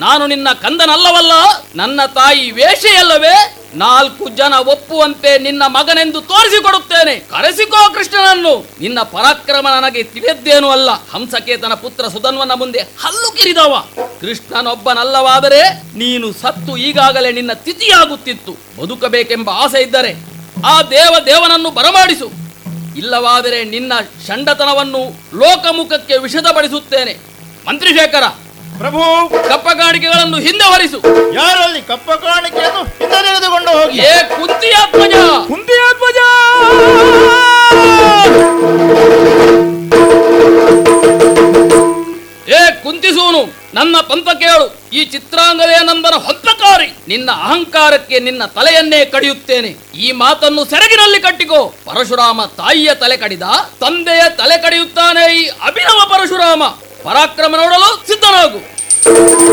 ನಾನು ನಿನ್ನ ಕಂದನಲ್ಲವಲ್ಲ ನನ್ನ ತಾಯಿ ವೇಷೆಯಲ್ಲವೇ ನಾಲ್ಕು ಜನ ಒಪ್ಪುವಂತೆ ನಿನ್ನ ಮಗನೆಂದು ತೋರಿಸಿಕೊಡುತ್ತೇನೆ ಕರೆಸಿಕೋ ಕೃಷ್ಣನನ್ನು ನಿನ್ನ ಪರಾಕ್ರಮ ನನಗೆ ತಿಳಿಯದ್ದೇನೂ ಅಲ್ಲ ಹಂಸಕೇತನ ಪುತ್ರ ಸುಧನ್ವನ ಮುಂದೆ ಹಲ್ಲು ಕಿರಿದವ ಕೃಷ್ಣನೊಬ್ಬನಲ್ಲವಾದರೆ ನೀನು ಸತ್ತು ಈಗಾಗಲೇ ನಿನ್ನ ತಿಥಿಯಾಗುತ್ತಿತ್ತು ಬದುಕಬೇಕೆಂಬ ಆಸೆ ಇದ್ದರೆ ಆ ದೇವ ದೇವನನ್ನು ಬರಮಾಡಿಸು ಇಲ್ಲವಾದರೆ ನಿನ್ನ ಷಂಡತನವನ್ನು ಲೋಕಮುಖಕ್ಕೆ ವಿಷದಪಡಿಸುತ್ತೇನೆ ಮಂತ್ರಿಶೇಖರ ಪ್ರಭು ಕಪ್ಪಗಾಣಿಕೆಗಳನ್ನು ಹಿಂದೆ ಹೊರಿಸು ಯಾರಲ್ಲಿ ಕಪ್ಪ ಕಾಣಿಕೆಯನ್ನು ಹಿಂದೆಳೆದುಕೊಂಡು ಹೋಗಿ ಏ ಕುಂತಿಯಾತ್ಮಜ ಕುಂತಿಯಾತ್ಮಜ ಏ ಕುಂತಿಸೂನು ನನ್ನ ಪಂಥ ಕೇಳು ಈ ಚಿತ್ರಾಂಗದೇ ನಂದನ ಹೊತ್ತಕಾರಿ ನಿನ್ನ ಅಹಂಕಾರಕ್ಕೆ ನಿನ್ನ ತಲೆಯನ್ನೇ ಕಡಿಯುತ್ತೇನೆ ಈ ಮಾತನ್ನು ಸೆರಗಿನಲ್ಲಿ ಕಟ್ಟಿಕೋ ಪರಶುರಾಮ ತಾಯಿಯ ತಲೆ ಕಡಿದ ತಂದೆಯ ತಲೆ ಕಡಿಯುತ್ತಾನೆ ಈ ಅಭಿನವ ಪರಶುರಾಮ ಪರಾಕ್ರಮ ನೋಡಲು ಸಿದ್ಧನಾಗು